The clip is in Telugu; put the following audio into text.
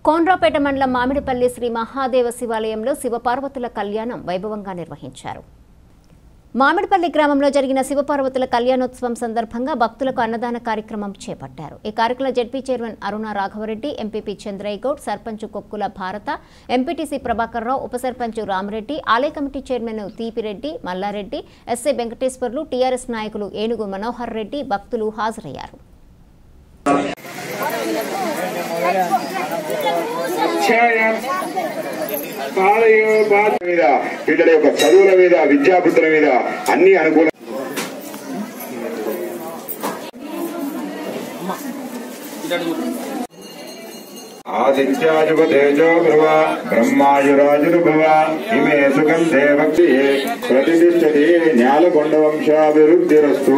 కోన్రాపేట మండలం మామిడిపల్లి శ్రీ మహాదేవ శివాలయంలో శివపార్వతుల కళ్యాణం వైభవంగా నిర్వహించారు మామిడిపల్లి గ్రామంలో జరిగిన శివపార్వతుల కళ్యాణోత్సవం సందర్భంగా భక్తులకు అన్నదాన కార్యక్రమం చేపట్టారు ఈ కార్యక్రమంలో ZP chairman Aruna Raghavareddy MPP Chandraiah Goud sarpanch Kokkula Bharath MPTC Prabhakar Rao ఉప సర్పంచ్ రామరెడ్డి ఆలయ committee chairman Theepireddy Mallareddy SI Venkateswarlu TRS నాయకులు ఏనుగు మనోహర్ రెడ్డి భక్తులు హాజరయ్యారు మీద పిల్లల యొక్క చదువుల మీద విద్యాబుద్ధుల మీద అన్ని అనుకూల ఆదిత్యాజుప తేజో భవ బ్రహ్మాయురాజుర్భవ ఇమే సుఖం దేవక్తి ప్రతిష్టతి జ్ఞాలకొండ వంశాభివృద్ధిరస్తు